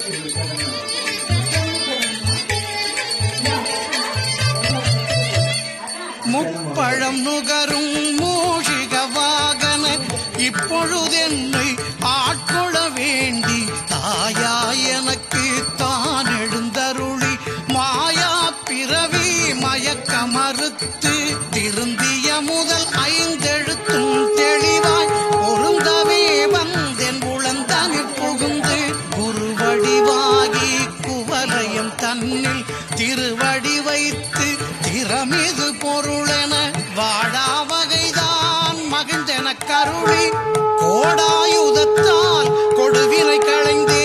முப்பழம் நுகரும் மூஷிக வாகன இப்பொழுதென்னை ஆட்கொள்ள வேண்டி தாயா எனக்கு தான் எழுந்தருளி மாயா பிறவி மயக்க மறுத்து திருந்திய முதல் ஐந்தெழுத்தும் தெளிவாய் பொருந்தவே வந்தென் உளந்தனில் புகுந்து குருவடிவாகி குவலயம் தன்னில் திருவடி வைத்து திறமிது பொருளென வாடா வகைதான் மகிழ்ந்தென கருளி கோடாயுதத்தால் கொடுவினை களைந்தே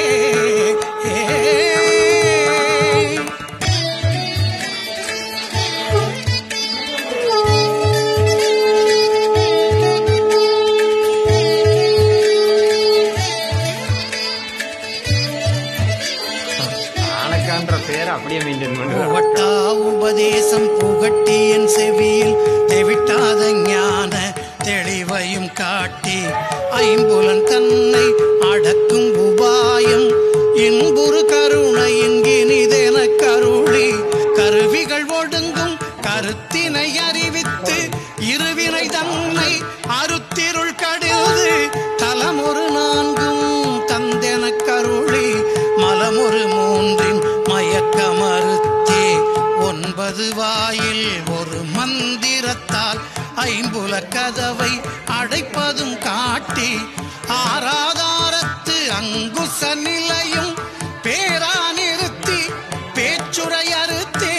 ஆனக்கான்ற பேரை அப்படியே மெயின்டைன் பண்ணுறேன் புகட்டா உபதேசம் புகட்டி என் செவியில் தெவிட்டாத ஞான தெளிவையும் காட்டி ஐம்புலன் தன்னை அடக்கும் உபாயம் இன்புறு கருணை இன்கினிதென கருளி கருவிகள் ஒடுங்கும் கருத்தினை அறிவித்து இருவினை தன்னை அருத்திருள் கடிது தலமொரு நான்கும் தந்தென கருளி மலமொரு மூன்றின் மயக்க மறுத்தே ஒன்பது வாயில் ஒரு மந்திரத்தால் ஐம்புல கதவை அடைப்பதும் காட்டி ஆராதாரத்து அங்குச நிலையும் பேரா நிறுத்தி பேச்சுரை அறுத்தே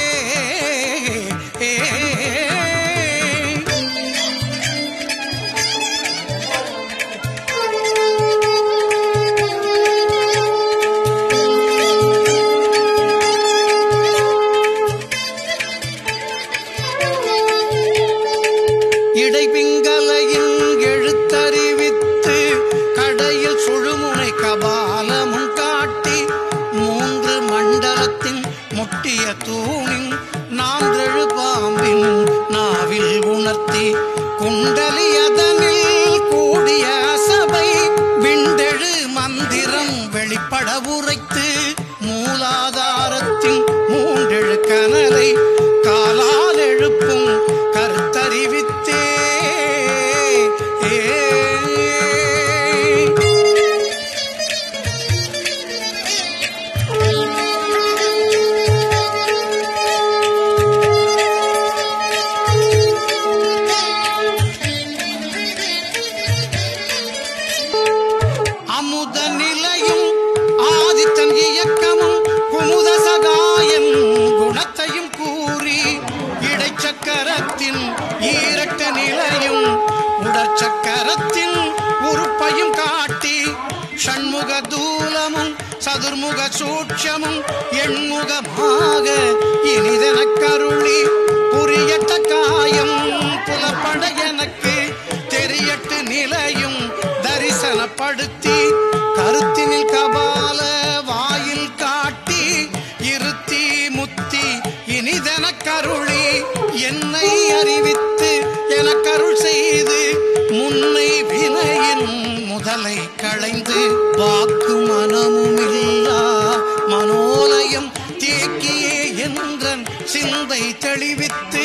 இடைபிங்கலையின் எழுத்தறிவித்து கடையில் சுழுமுனை கபாலமும் காட்டி மூன்று மண்டலத்தின் முட்டிய தூணின் நான்றெழு பாம்பின் நாவில் உணர்த்தி குண்டலி அதனில் கூடிய சபை விண்டெழு மந்திரம் வெளிப்பட உரைத்து மூலாதாரத்தின் மூன்றெழு கனலை காலால் எழுப்பும் கருத்தறிவித்தே அமுத நிலையும் ஆதித்தன் இயக்கமும் குமுத சகாயன் குணத்தையும் கூறி இடைச்சக்கரத்தின் ஈரட்டு நிலையும் உடற்சக்கரத்தின் உறுப்பையும் காட்டி ஷண்முக தூலமும் சதுர்முக சூட்சமும் எண்முகமாக இனிதெனக் கருளி புரியட்ட காயம் புலப்பட எனக்கு தெரியட்டு நிலையும் தரிசனப்படுத்தி கருத்தினில் கபால வாயில் காட்டி இருத்தி முத்தி இனிதென கருளி என்னை அறிவித்து எனக்கருள் செய்து முன்னை வினையின் முதலை களைந்து வாக்கு மனமுமில்லா மனோலயம் தேக்கியே என்றன் சிந்தை தெளிவித்து